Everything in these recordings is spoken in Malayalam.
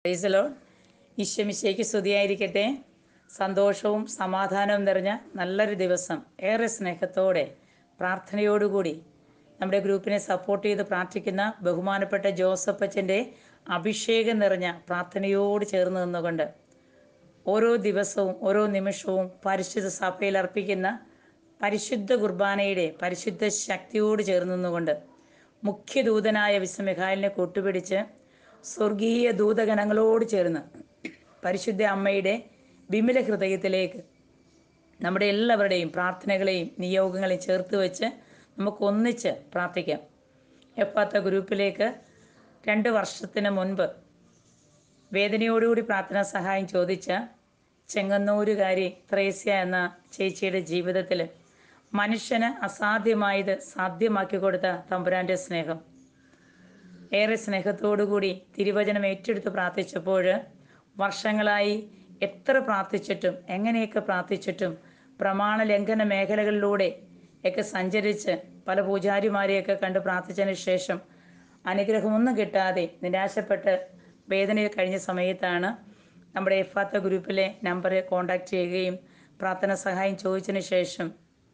പ്രൈസലോ ഈശ്വമിശയ്ക്ക് സ്തുതിയായിരിക്കട്ടെ സന്തോഷവും സമാധാനവും നിറഞ്ഞ നല്ലൊരു ദിവസം ഏറെ സ്നേഹത്തോടെ പ്രാർത്ഥനയോടുകൂടി നമ്മുടെ ഗ്രൂപ്പിനെ സപ്പോർട്ട് ചെയ്ത് പ്രാർത്ഥിക്കുന്ന ബഹുമാനപ്പെട്ട ജോസഫ് അച്ഛൻ്റെ അഭിഷേകം നിറഞ്ഞ പ്രാർത്ഥനയോട് ചേർന്ന് നിന്നുകൊണ്ട് ഓരോ ദിവസവും ഓരോ നിമിഷവും പരിശുദ്ധ സഭയിൽ അർപ്പിക്കുന്ന പരിശുദ്ധ കുർബാനയുടെ പരിശുദ്ധ ശക്തിയോട് ചേർന്ന് നിന്നുകൊണ്ട് മുഖ്യദൂതനായ വിശ്വമിഖാലിനെ കൂട്ടുപിടിച്ച് സ്വർഗീയ ദൂതഗണങ്ങളോട് ചേർന്ന് പരിശുദ്ധ അമ്മയുടെ വിമല ഹൃദയത്തിലേക്ക് നമ്മുടെ എല്ലാവരുടെയും പ്രാർത്ഥനകളെയും നിയോഗങ്ങളെയും ചേർത്ത് വെച്ച് നമുക്ക് ഒന്നിച്ച് പ്രാർത്ഥിക്കാം എപ്പാത്ത ഗ്രൂപ്പിലേക്ക് രണ്ട് വർഷത്തിന് മുൻപ് വേദനയോടുകൂടി പ്രാർത്ഥനാ സഹായം ചോദിച്ച ചെങ്ങന്നൂരുകാരി ത്രേസ്യ എന്ന ചേച്ചിയുടെ ജീവിതത്തിൽ മനുഷ്യന് അസാധ്യമായത് സാധ്യമാക്കി കൊടുത്ത തമ്പുരാൻ്റെ സ്നേഹം ഏറെ സ്നേഹത്തോടുകൂടി തിരുവചനം ഏറ്റെടുത്ത് പ്രാർത്ഥിച്ചപ്പോൾ വർഷങ്ങളായി എത്ര പ്രാർത്ഥിച്ചിട്ടും എങ്ങനെയൊക്കെ പ്രാർത്ഥിച്ചിട്ടും പ്രമാണ ലംഘന മേഖലകളിലൂടെ ഒക്കെ സഞ്ചരിച്ച് പല പൂജാരിമാരെയൊക്കെ കണ്ട് പ്രാർത്ഥിച്ചതിന് ശേഷം അനുഗ്രഹമൊന്നും കിട്ടാതെ നിരാശപ്പെട്ട് വേദനയിൽ കഴിഞ്ഞ സമയത്താണ് നമ്മുടെ എഫാത്ത ഗ്രൂപ്പിലെ നമ്പർ കോൺടാക്റ്റ് ചെയ്യുകയും പ്രാർത്ഥന സഹായം ചോദിച്ചതിന് ശേഷം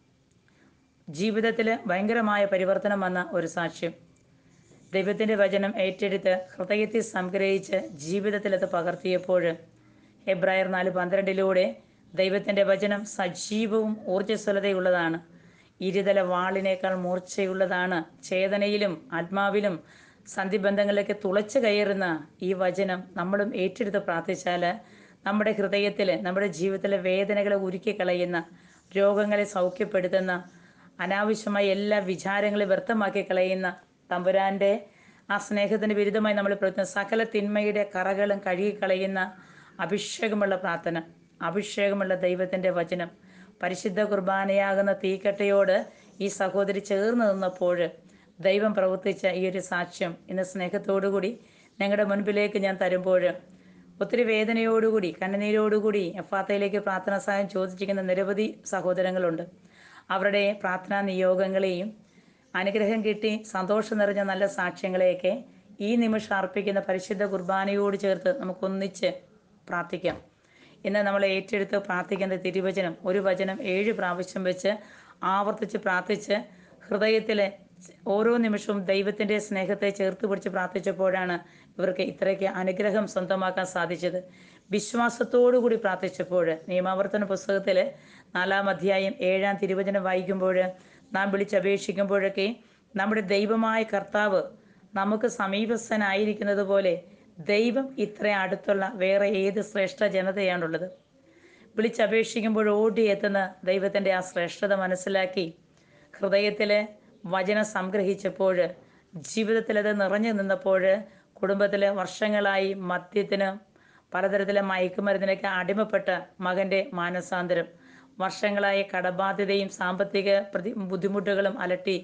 ജീവിതത്തിൽ ഭയങ്കരമായ പരിവർത്തനം വന്ന ഒരു സാക്ഷ്യം ദൈവത്തിൻ്റെ വചനം ഏറ്റെടുത്ത് ഹൃദയത്തിൽ സംഗ്രഹിച്ച് ജീവിതത്തിൽ അത് പകർത്തിയപ്പോൾ എബ്രായർ നാല് പന്ത്രണ്ടിലൂടെ ദൈവത്തിൻ്റെ വചനം സജീവവും ഊർജ്ജസ്വലതയുള്ളതാണ് ഇരുതല വാളിനേക്കാൾ മൂർച്ചയുള്ളതാണ് ചേതനയിലും ആത്മാവിലും സന്ധിബന്ധങ്ങളിലേക്ക് തുളച്ചു കയറുന്ന ഈ വചനം നമ്മളും ഏറ്റെടുത്ത് പ്രാർത്ഥിച്ചാൽ നമ്മുടെ ഹൃദയത്തിൽ നമ്മുടെ ജീവിതത്തിലെ വേദനകളെ ഉരുക്കി കളയുന്ന രോഗങ്ങളെ സൗഖ്യപ്പെടുത്തുന്ന അനാവശ്യമായ എല്ലാ വിചാരങ്ങളെ വ്യർത്ഥമാക്കി കളയുന്ന തമ്പുരാൻ്റെ ആ സ്നേഹത്തിന് വിരുദ്ധമായി നമ്മൾ പ്രവർത്തിക്കുന്ന സകല തിന്മയുടെ കറകളും കഴുകിക്കളയുന്ന അഭിഷേകമുള്ള പ്രാർത്ഥന അഭിഷേകമുള്ള ദൈവത്തിൻ്റെ വചനം പരിശുദ്ധ കുർബാനയാകുന്ന തീക്കട്ടയോട് ഈ സഹോദരി ചേർന്ന് നിന്നപ്പോൾ ദൈവം പ്രവർത്തിച്ച ഈ ഒരു സാക്ഷ്യം ഇന്ന് സ്നേഹത്തോടുകൂടി ഞങ്ങളുടെ മുൻപിലേക്ക് ഞാൻ തരുമ്പോൾ ഒത്തിരി വേദനയോടുകൂടി കണ്ണുനീരോടുകൂടി എഫാത്തയിലേക്ക് പ്രാർത്ഥനാ സഹായം ചോദിച്ചിരിക്കുന്ന നിരവധി സഹോദരങ്ങളുണ്ട് അവരുടെ പ്രാർത്ഥനാ നിയോഗങ്ങളെയും അനുഗ്രഹം കിട്ടി സന്തോഷം നിറഞ്ഞ നല്ല സാക്ഷ്യങ്ങളെയൊക്കെ ഈ നിമിഷം അർപ്പിക്കുന്ന പരിശുദ്ധ കുർബാനയോട് ചേർത്ത് നമുക്കൊന്നിച്ച് പ്രാർത്ഥിക്കാം ഇന്ന് നമ്മൾ ഏറ്റെടുത്ത് പ്രാർത്ഥിക്കുന്ന തിരുവചനം ഒരു വചനം ഏഴ് പ്രാവശ്യം വെച്ച് ആവർത്തിച്ച് പ്രാർത്ഥിച്ച് ഹൃദയത്തിലെ ഓരോ നിമിഷവും ദൈവത്തിൻ്റെ സ്നേഹത്തെ ചേർത്ത് പിടിച്ച് പ്രാർത്ഥിച്ചപ്പോഴാണ് ഇവർക്ക് ഇത്രയ്ക്ക് അനുഗ്രഹം സ്വന്തമാക്കാൻ സാധിച്ചത് വിശ്വാസത്തോടു കൂടി പ്രാർത്ഥിച്ചപ്പോൾ നിയമാവർത്തന പുസ്തകത്തിൽ നാലാം അധ്യായം ഏഴാം തിരുവചനം വായിക്കുമ്പോൾ നാം വിളിച്ചപേക്ഷിക്കുമ്പോഴൊക്കെ നമ്മുടെ ദൈവമായ കർത്താവ് നമുക്ക് സമീപസ്ഥനായിരിക്കുന്നത് പോലെ ദൈവം ഇത്ര അടുത്തുള്ള വേറെ ഏത് ശ്രേഷ്ഠ ജനതയാണുള്ളത് വിളിച്ചപേക്ഷിക്കുമ്പോൾ ഓടിയെത്തുന്ന ദൈവത്തിൻ്റെ ആ ശ്രേഷ്ഠത മനസ്സിലാക്കി ഹൃദയത്തിൽ വചനം സംഗ്രഹിച്ചപ്പോൾ ജീവിതത്തിൽ അത് നിറഞ്ഞു നിന്നപ്പോൾ കുടുംബത്തിൽ വർഷങ്ങളായി മദ്യത്തിന് പലതരത്തിലെ മയക്കുമരുന്നിനൊക്കെ അടിമപ്പെട്ട മകൻ്റെ മാനസാന്തരം വർഷങ്ങളായി കടബാധ്യതയും സാമ്പത്തിക പ്രതി ബുദ്ധിമുട്ടുകളും അലട്ടി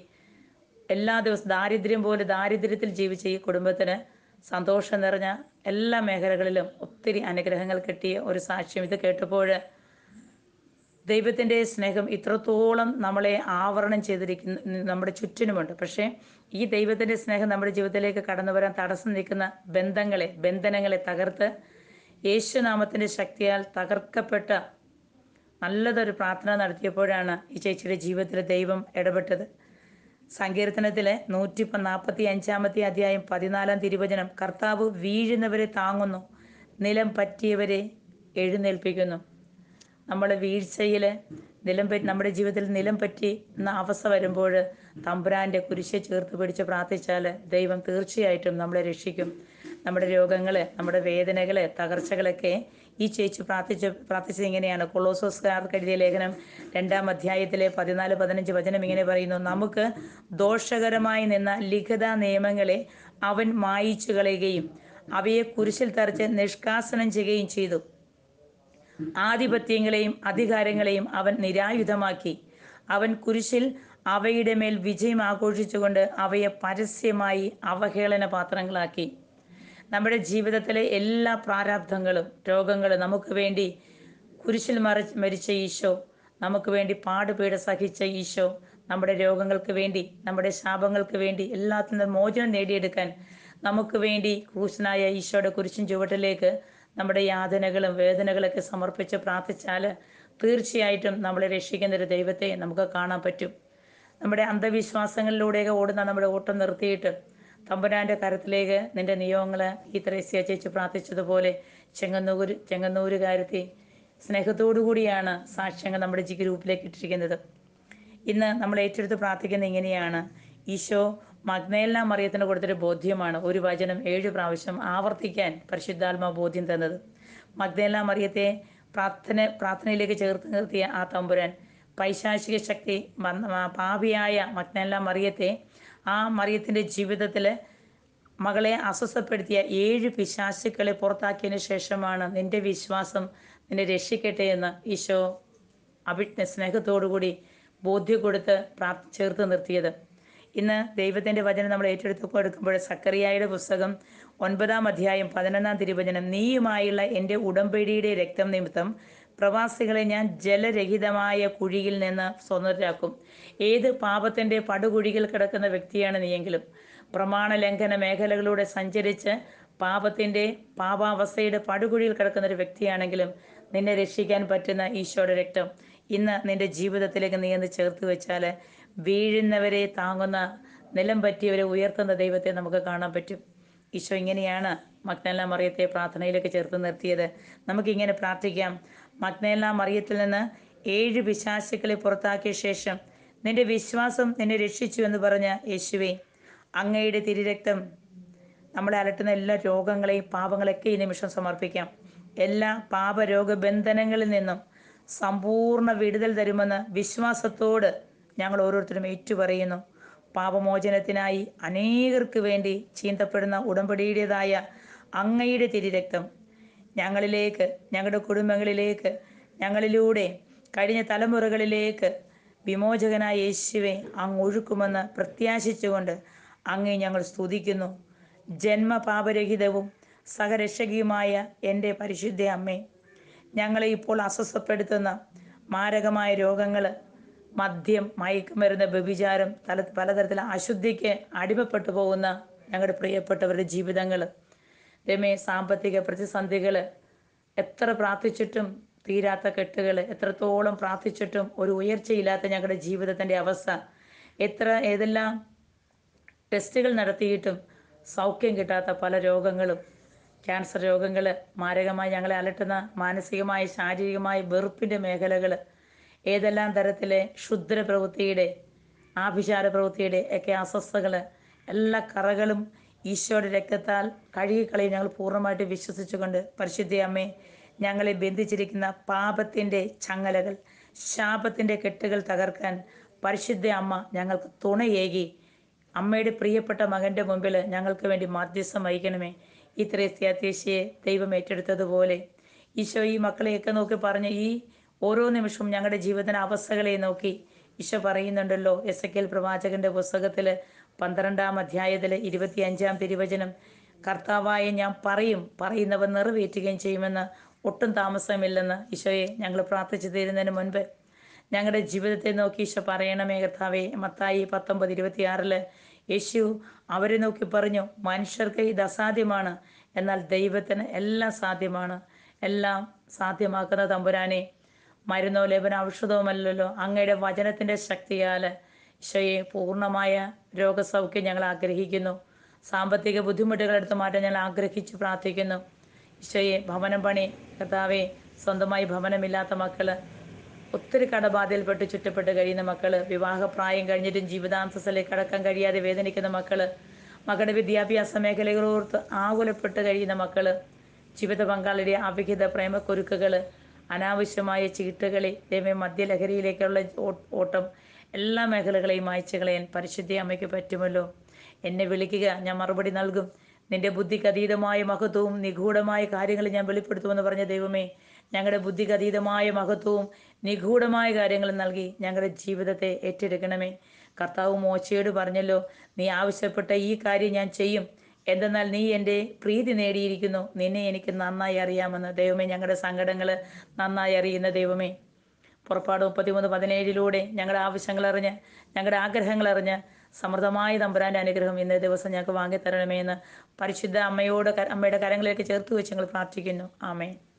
എല്ലാ ദിവസവും ദാരിദ്ര്യം പോലെ ദാരിദ്ര്യത്തിൽ ജീവിച്ച ഈ കുടുംബത്തിന് സന്തോഷം നിറഞ്ഞ എല്ലാ മേഖലകളിലും ഒത്തിരി അനുഗ്രഹങ്ങൾ കിട്ടിയ ഒരു സാക്ഷ്യം ഇത് കേട്ടപ്പോൾ ദൈവത്തിൻ്റെ സ്നേഹം ഇത്രത്തോളം നമ്മളെ ആവരണം ചെയ്തിരിക്കുന്ന നമ്മുടെ ചുറ്റിനുമുണ്ട് പക്ഷേ ഈ ദൈവത്തിൻ്റെ സ്നേഹം നമ്മുടെ ജീവിതത്തിലേക്ക് കടന്നു വരാൻ തടസ്സം നിൽക്കുന്ന ബന്ധങ്ങളെ ബന്ധനങ്ങളെ തകർത്ത് യേശുനാമത്തിൻ്റെ ശക്തിയാൽ തകർക്കപ്പെട്ട നല്ലതൊരു പ്രാർത്ഥന നടത്തിയപ്പോഴാണ് ഈ ചേച്ചിയുടെ ജീവിതത്തിൽ ദൈവം ഇടപെട്ടത് സങ്കീർത്തനത്തിലെ നൂറ്റി നാൽപ്പത്തി അഞ്ചാമത്തെ അധ്യായം പതിനാലാം തിരുവചനം കർത്താവ് വീഴുന്നവരെ താങ്ങുന്നു നിലം പറ്റിയവരെ എഴുന്നേൽപ്പിക്കുന്നു നമ്മൾ വീഴ്ചയിൽ നിലം പറ്റി നമ്മുടെ ജീവിതത്തിൽ നിലം പറ്റി എന്ന അവസ്ഥ വരുമ്പോൾ തമ്പുരാൻ്റെ കുരിശെ ചേർത്ത് പിടിച്ച് പ്രാർത്ഥിച്ചാൽ ദൈവം തീർച്ചയായിട്ടും നമ്മളെ രക്ഷിക്കും നമ്മുടെ രോഗങ്ങൾ നമ്മുടെ വേദനകൾ തകർച്ചകളൊക്കെ ഈ ചേച്ചി പ്രാർത്ഥിച്ച് പ്രാർത്ഥിച്ചത് ഇങ്ങനെയാണ് കൊളോസോസ്കാർക്ക് എഴുതിയ ലേഖനം രണ്ടാം അധ്യായത്തിലെ പതിനാല് പതിനഞ്ച് വചനം ഇങ്ങനെ പറയുന്നു നമുക്ക് ദോഷകരമായി നിന്ന ലിഖിത നിയമങ്ങളെ അവൻ മായിച്ചു കളയുകയും അവയെ കുരിശിൽ തറച്ച് നിഷ്കാസനം ചെയ്യുകയും ചെയ്തു ആധിപത്യങ്ങളെയും അധികാരങ്ങളെയും അവൻ നിരായുധമാക്കി അവൻ കുരിശിൽ അവയുടെ മേൽ വിജയം ആഘോഷിച്ചുകൊണ്ട് അവയെ പരസ്യമായി അവഹേളന പാത്രങ്ങളാക്കി നമ്മുടെ ജീവിതത്തിലെ എല്ലാ പ്രാരാബ്ധങ്ങളും രോഗങ്ങളും നമുക്ക് വേണ്ടി കുരിശിൽ മറ മരിച്ച ഈശോ നമുക്ക് വേണ്ടി പാടുപീട സഹിച്ച ഈശോ നമ്മുടെ രോഗങ്ങൾക്ക് വേണ്ടി നമ്മുടെ ശാപങ്ങൾക്ക് വേണ്ടി എല്ലാത്തിൽ നിന്നും മോചനം നേടിയെടുക്കാൻ നമുക്ക് വേണ്ടി ക്രൂശനായ ഈശോയുടെ കുരിശിൻ ചുവട്ടിലേക്ക് നമ്മുടെ യാതനകളും വേദനകളൊക്കെ സമർപ്പിച്ച് പ്രാർത്ഥിച്ചാൽ തീർച്ചയായിട്ടും നമ്മളെ രക്ഷിക്കുന്ന ഒരു ദൈവത്തെ നമുക്ക് കാണാൻ പറ്റും നമ്മുടെ അന്ധവിശ്വാസങ്ങളിലൂടെയൊക്കെ ഓടുന്ന നമ്മുടെ ഓട്ടം നിർത്തിയിട്ട് തമ്പുരാൻ്റെ കരത്തിലേക്ക് നിന്റെ നിയോഗങ്ങൾ ഈ ത്രേസ്യ ചേച്ചി പ്രാർത്ഥിച്ചതുപോലെ ചെങ്ങന്നൂർ ചെങ്ങന്നൂരുകാരത്തി സ്നേഹത്തോടു കൂടിയാണ് സാക്ഷ്യങ്ങൾ നമ്മുടെ ജി ഗ്രൂപ്പിലേക്ക് ഇട്ടിരിക്കുന്നത് ഇന്ന് നമ്മൾ ഏറ്റെടുത്ത് പ്രാർത്ഥിക്കുന്നത് ഇങ്ങനെയാണ് ഈശോ മഗ്നേല മറിയത്തിന് കൊടുത്തൊരു ബോധ്യമാണ് ഒരു വചനം ഏഴ് പ്രാവശ്യം ആവർത്തിക്കാൻ പരിശുദ്ധാത്മാ ബോധ്യം തന്നത് മഗ്നേല മറിയത്തെ പ്രാർത്ഥന പ്രാർത്ഥനയിലേക്ക് ചേർത്ത് നിർത്തിയ ആ തമ്പുരാൻ പൈശാചിക ശക്തി വന്ന- പാപിയായ മഗ്നേല മറിയത്തെ ആ മറിയത്തിൻ്റെ ജീവിതത്തിൽ മകളെ അസ്വസ്ഥപ്പെടുത്തിയ ഏഴ് പിശാചുക്കളെ പുറത്താക്കിയതിന് ശേഷമാണ് നിന്റെ വിശ്വാസം നിന്നെ രക്ഷിക്കട്ടെ എന്ന് ഈശോ അഭി സ്നേഹത്തോടുകൂടി ബോധ്യം കൊടുത്ത് പ്രാർത്ഥ ചേർത്ത് നിർത്തിയത് ഇന്ന് ദൈവത്തിൻ്റെ വചനം നമ്മൾ ഏറ്റെടുത്ത് കൊടുക്കുമ്പോൾ സക്കറിയായുടെ പുസ്തകം ഒൻപതാം അധ്യായം പതിനൊന്നാം തിരുവചനം നീയുമായുള്ള എൻ്റെ ഉടമ്പടിയുടെ രക്തം നിമിത്തം പ്രവാസികളെ ഞാൻ ജലരഹിതമായ കുഴിയിൽ നിന്ന് സ്വതന്ത്രരാക്കും ഏത് പാപത്തിൻ്റെ പടുകുഴിയിൽ കിടക്കുന്ന വ്യക്തിയാണ് നീയെങ്കിലും പ്രമാണ ലംഘന മേഖലകളിലൂടെ സഞ്ചരിച്ച് പാപത്തിൻ്റെ പാപാവസ്ഥയുടെ പടുകുഴിയിൽ കിടക്കുന്ന ഒരു വ്യക്തിയാണെങ്കിലും നിന്നെ രക്ഷിക്കാൻ പറ്റുന്ന ഈശോയുടെ രക്തം ഇന്ന് നിന്റെ ജീവിതത്തിലേക്ക് നീ എന്ന് ചേർത്ത് വെച്ചാൽ വീഴുന്നവരെ താങ്ങുന്ന നിലം പറ്റിയവരെ ഉയർത്തുന്ന ദൈവത്തെ നമുക്ക് കാണാൻ പറ്റും ഈശോ ഇങ്ങനെയാണ് മഗ്നേല മറിയത്തെ പ്രാർത്ഥനയിലേക്ക് ചേർത്ത് നിർത്തിയത് നമുക്കിങ്ങനെ പ്രാർത്ഥിക്കാം മഗ്നേല മറിയത്തിൽ നിന്ന് ഏഴ് പിശാചുക്കളെ പുറത്താക്കിയ ശേഷം നിന്റെ വിശ്വാസം നിന്നെ രക്ഷിച്ചു എന്ന് പറഞ്ഞ യേശുവേ അങ്ങയുടെ തിരുരക്തം നമ്മളെ അലട്ടുന്ന എല്ലാ രോഗങ്ങളെയും പാപങ്ങളൊക്കെ ഈ നിമിഷം സമർപ്പിക്കാം എല്ലാ പാപരോഗ ബന്ധനങ്ങളിൽ നിന്നും സമ്പൂർണ്ണ വിടുതൽ തരുമെന്ന് വിശ്വാസത്തോട് ഞങ്ങൾ ഓരോരുത്തരും ഏറ്റുപറയുന്നു പാപമോചനത്തിനായി അനേകർക്ക് വേണ്ടി ചീന്തപ്പെടുന്ന ഉടമ്പടിയുടേതായ അങ്ങയുടെ തിരുരക്തം ഞങ്ങളിലേക്ക് ഞങ്ങളുടെ കുടുംബങ്ങളിലേക്ക് ഞങ്ങളിലൂടെ കഴിഞ്ഞ തലമുറകളിലേക്ക് വിമോചകനായ യേശുവെ അങ്ങ് ഒഴുക്കുമെന്ന് പ്രത്യാശിച്ചുകൊണ്ട് അങ്ങേ ഞങ്ങൾ സ്തുതിക്കുന്നു ജന്മപാപരഹിതവും സഹരക്ഷകിയുമായ എൻ്റെ പരിശുദ്ധ അമ്മേ ഞങ്ങളെ ഇപ്പോൾ അസ്വസ്ഥപ്പെടുത്തുന്ന മാരകമായ രോഗങ്ങൾ മദ്യം മയക്കുമരുന്ന് വ്യഭിചാരം തല പലതരത്തിലുള്ള അശുദ്ധിക്ക് അടിമപ്പെട്ടു പോകുന്ന ഞങ്ങളുടെ പ്രിയപ്പെട്ടവരുടെ ജീവിതങ്ങൾ രമേ സാമ്പത്തിക പ്രതിസന്ധികൾ എത്ര പ്രാർത്ഥിച്ചിട്ടും തീരാത്ത കെട്ടുകൾ എത്രത്തോളം പ്രാർത്ഥിച്ചിട്ടും ഒരു ഉയർച്ചയില്ലാത്ത ഞങ്ങളുടെ ജീവിതത്തിൻ്റെ അവസ്ഥ എത്ര ഏതെല്ലാം ടെസ്റ്റുകൾ നടത്തിയിട്ടും സൗഖ്യം കിട്ടാത്ത പല രോഗങ്ങളും ക്യാൻസർ രോഗങ്ങൾ മാരകമായി ഞങ്ങളെ അലട്ടുന്ന മാനസികമായ ശാരീരികമായ വെറുപ്പിൻ്റെ മേഖലകൾ ഏതെല്ലാം തരത്തിലെ ക്ഷുദ്ര പ്രവൃത്തിയുടെ ആഭിചാര പ്രവൃത്തിയുടെ ഒക്കെ അസ്വസ്ഥകൾ എല്ലാ കറകളും ഈശോയുടെ രക്തത്താൽ കഴുകിക്കളയും ഞങ്ങൾ പൂർണ്ണമായിട്ട് വിശ്വസിച്ചുകൊണ്ട് പരിശുദ്ധ അമ്മേ ഞങ്ങളെ ബന്ധിച്ചിരിക്കുന്ന പാപത്തിൻ്റെ ചങ്ങലകൾ ശാപത്തിൻ്റെ കെട്ടുകൾ തകർക്കാൻ പരിശുദ്ധ അമ്മ ഞങ്ങൾക്ക് തുണയേകി അമ്മയുടെ പ്രിയപ്പെട്ട മകൻ്റെ മുമ്പിൽ ഞങ്ങൾക്ക് വേണ്ടി മാധ്യസ്ഥം വഹിക്കണമേ ഈ ത്രേസ്യാത്യശയെ ദൈവം ഏറ്റെടുത്തതുപോലെ ഈശോ ഈ മക്കളെയൊക്കെ നോക്കി പറഞ്ഞ് ഈ ഓരോ നിമിഷവും ഞങ്ങളുടെ ജീവിതത്തിന് അവസ്ഥകളെ നോക്കി ഈശോ പറയുന്നുണ്ടല്ലോ എസ് എ കെൽ പ്രവാചകന്റെ പുസ്തകത്തിൽ പന്ത്രണ്ടാം അധ്യായത്തിൽ ഇരുപത്തിയഞ്ചാം തിരുവചനം കർത്താവായ ഞാൻ പറയും പറയുന്നവ നിറവേറ്റുകയും ചെയ്യുമെന്ന് ഒട്ടും താമസമില്ലെന്ന് ഈശോയെ ഞങ്ങൾ പ്രാർത്ഥിച്ചു തീരുന്നതിന് മുൻപ് ഞങ്ങളുടെ ജീവിതത്തെ നോക്കി ഈശോ പറയണമേ കർത്താവേ മത്തായി പത്തൊമ്പത് ഇരുപത്തിയാറില് യേശു അവരെ നോക്കി പറഞ്ഞു മനുഷ്യർക്ക് ഇത് അസാധ്യമാണ് എന്നാൽ ദൈവത്തിന് എല്ലാം സാധ്യമാണ് എല്ലാം സാധ്യമാക്കുന്ന തമ്പുരാനെ മരുന്നോ ലേപന ഔഷധവുമല്ലല്ലോ അങ്ങയുടെ വചനത്തിൻ്റെ ശക്തിയാൽ ഈശോയെ പൂർണ്ണമായ രോഗസൗഖ്യം ഞങ്ങൾ ആഗ്രഹിക്കുന്നു സാമ്പത്തിക ബുദ്ധിമുട്ടുകൾ എടുത്ത് മാറ്റാൻ ഞങ്ങൾ ആഗ്രഹിച്ച് പ്രാർത്ഥിക്കുന്നു ഈശോയെ ഭവനം പണി കർത്താവെ സ്വന്തമായി ഭവനമില്ലാത്ത മക്കള് ഒത്തിരി കടബാധയിൽപ്പെട്ട് ചുറ്റപ്പെട്ട് കഴിയുന്ന മക്കള് വിവാഹപ്രായം കഴിഞ്ഞിട്ടും ജീവിതാന്തസ്സിലേക്ക് കടക്കാൻ കഴിയാതെ വേദനിക്കുന്ന മക്കള് മക്കളുടെ വിദ്യാഭ്യാസ മേഖലകളോർത്ത് ആകുലപ്പെട്ട് കഴിയുന്ന മക്കള് ജീവിത പങ്കാളിയുടെ അവിഹിത പ്രേമക്കുരുക്കുകൾ അനാവശ്യമായ ചീട്ടുകളി ദൈവം മദ്യലഹരിയിലേക്കുള്ള ഓ- ഓട്ടം എല്ലാ മേഖലകളെയും മായ്ച്ചു കളയാൻ പരിശുദ്ധ അമ്മയ്ക്ക് പറ്റുമല്ലോ എന്നെ വിളിക്കുക ഞാൻ മറുപടി നൽകും നിന്റെ ബുദ്ധിക്ക് അതീതമായ മഹത്വവും നിഗൂഢമായ കാര്യങ്ങൾ ഞാൻ വെളിപ്പെടുത്തുമെന്ന് പറഞ്ഞ ദൈവമേ ഞങ്ങളുടെ ബുദ്ധിക്ക് അതീതമായ മഹത്വവും നിഗൂഢമായ കാര്യങ്ങൾ നൽകി ഞങ്ങളുടെ ജീവിതത്തെ ഏറ്റെടുക്കണമേ കർത്താവ് മോശയോട് പറഞ്ഞല്ലോ നീ ആവശ്യപ്പെട്ട ഈ കാര്യം ഞാൻ ചെയ്യും എന്തെന്നാൽ നീ എൻ്റെ പ്രീതി നേടിയിരിക്കുന്നു നിന്നെ എനിക്ക് നന്നായി അറിയാമെന്ന് ദൈവമേ ഞങ്ങളുടെ സങ്കടങ്ങൾ നന്നായി അറിയുന്ന ദൈവമേ പുറപ്പാട് മുപ്പത്തിമൂന്ന് പതിനേഴിലൂടെ ഞങ്ങളുടെ ആവശ്യങ്ങൾ അറിഞ്ഞ് ഞങ്ങളുടെ ആഗ്രഹങ്ങൾ അറിഞ്ഞ് സമൃദ്ധമായ തമ്പുരാൻ്റെ അനുഗ്രഹം ഇന്നേ ദിവസം ഞങ്ങൾക്ക് വാങ്ങിത്തരണമേ എന്ന് പരിശുദ്ധ അമ്മയോട് ക- അമ്മയുടെ കരങ്ങളിലേക്ക് ചേർത്ത് വെച്ച് ഞങ്ങൾ പ്രാർത്ഥിക്കുന്നു ആമേ